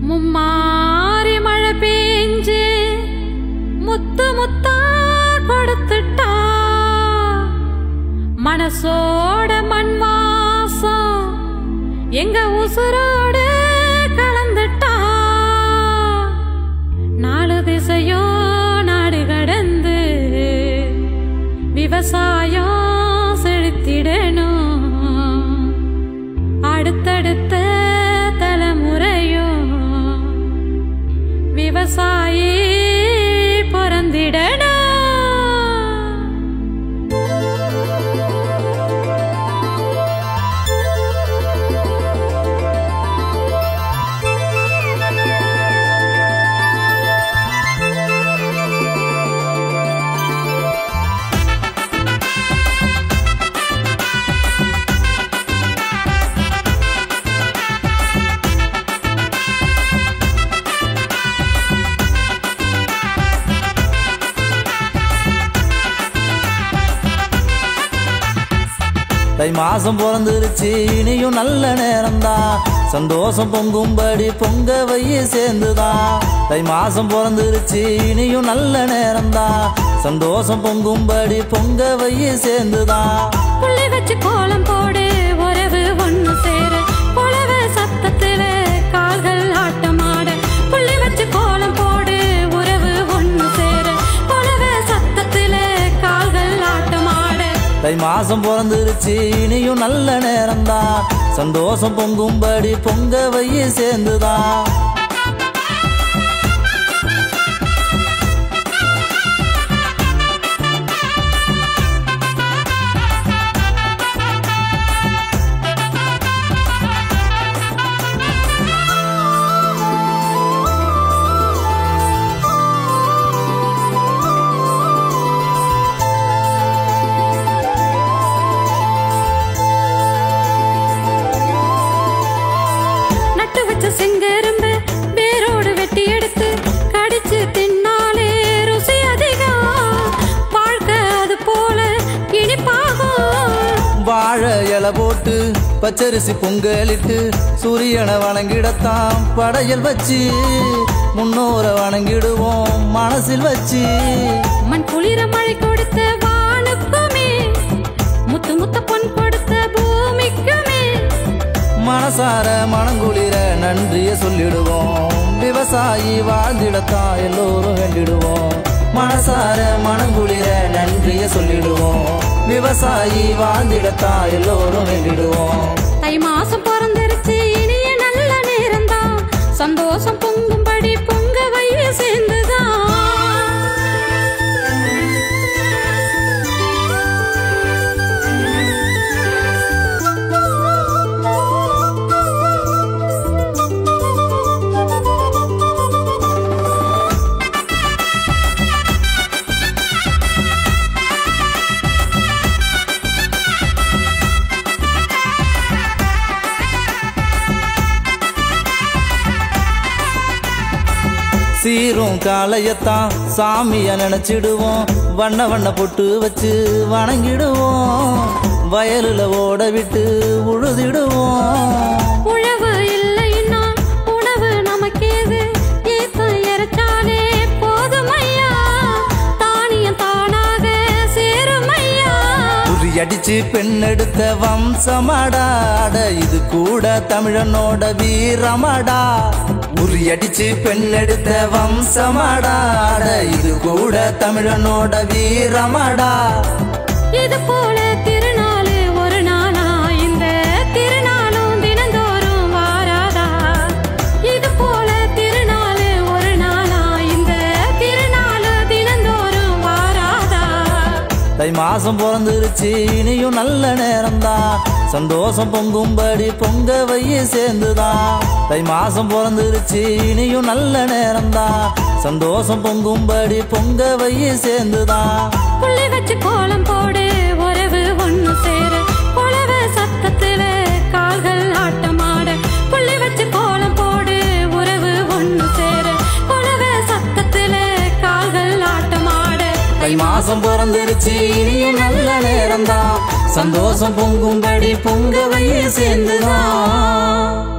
மும்மாரி மழை பெஞ்சு முத்து முத்தா கொடுத்துட்டா மனசோட மண் வாசம் எங்க உசுரோட கலந்துட்டா நாலு திசையோ நாடு கடந்து விவசாயம் செழித்திடணும் அடுத்தடுத்த தலைமுறையும் விவசாயி பிறந்திடணும் தை மாசம் பிறந்துருச்சு இனியும் நல்ல நேரம்தான் சந்தோஷம் பொங்கும்படி பொங்க வைய சேர்ந்துதான் தை மாசம் பிறந்துருச்சு இனியும் நல்ல நேரம்தான் சந்தோஷம் பொங்கும்படி பொங்க வைய சேர்ந்துதான் புள்ளி வச்சு கோலம் போடு உறவு ஒண்ணு சேர புலவ சத்தத்துல கால்கள் ஆட்டமாட புள்ளி வச்சு கோலம் போடு உறவு ஒண்ணு சேர புலவ சத்தத்துல கால்கள் ஆட்டமாட தை மாசம் பிறந்துருச்சு இனியும் நல்ல நேரம்தான் சந்தோஷம் பொங்கும்படி பொங்க வைய சேர்ந்துதான் நட்டு வச்ச செங்கரும்பு வேரோடு வெட்டி எடுத்து கடிச்சு தின்னாலே ருசி அதிகம் வாழ்க்கை அது போல இனிப்பாகும் வாழை இலை போட்டு பச்சரிசி பொங்கலிட்டு சூரியனை வணங்கிடத்தான் படையல் வச்சு முன்னோரை வணங்கிடுவோம் மனசில் வச்சு மண் குளிர மழை கொடுத்த வானுக்குமே முத்து முத்த பொன் கொடுத்த பூமிக்குமே மனசார மனங்குளிர நன்றிய சொல்லிடுவோம் விவசாயி வாழ்ந்திடத்தான் எல்லோரும் வேண்டிடுவோம் மனசார மனங்குளிர நன்றிய சொல்லிடுவோம் விவசாயி வாழ்ந்திடத்தான் எல்லோரும் வேண்டிடுவோம் தை மாசம் பிறந்திருச்சு இனிய நல்ல நேரம்தான் சந்தோஷம் பொங்கும்படி பொங்க வைய சேர்ந்துதான் சீரும் காளையத்தான் சாமிய நினைச்சிடுவோம் வண்ண வண்ண பொட்டு வச்சு வணங்கிடுவோம் வயலுல ஓட விட்டு உழுதிடுவோம் உழவு இல்லைன்னா உணவு நமக்கேது ஏத்தம் இறைச்சாலே போதுமையா தானியம் தானாக சேருமையா உரி அடிச்சு பெண் எடுத்த வம்சமடாட இது கூட தமிழனோட வீரமடா உரி அடிச்சு பெண் எடுத்த வம்சமடாட இது கூட தமிழனோட வீரமடா இது போல திருநாள் ஒரு நாளா இந்த திருநாளும் தினந்தோறும் வாராதா இது போல திருநாள் ஒரு நாளா இந்த திருநாள் தினந்தோறும் வாராதா தை மாசம் பிறந்துருச்சு இனியும் நல்ல நேரம்தான் சந்தோஷம் பொங்கும்படி பொங்க வைய சேர்ந்துதான் தை மாசம் பிறந்துருச்சு இனியும் நல்ல நேரம்தான் சந்தோஷம் பொங்கும்படி பொங்க வைய சேர்ந்துதான் புள்ளி வச்சு கோலம் போடு உறவு ஒண்ணு சேர புலவ சத்தத்துல கால்கள் ஆட்டமாட புள்ளி வச்சு கோலம் போடு உறவு ஒண்ணு சேர புலவ சத்தத்துல கால்கள் ஆட்டமாட தை மாசம் பிறந்துருச்சு இனியும் நல்ல நேரம்தான் சந்தோஷம் பொங்கும்படி பொங்க வைய சேர்ந்துதான்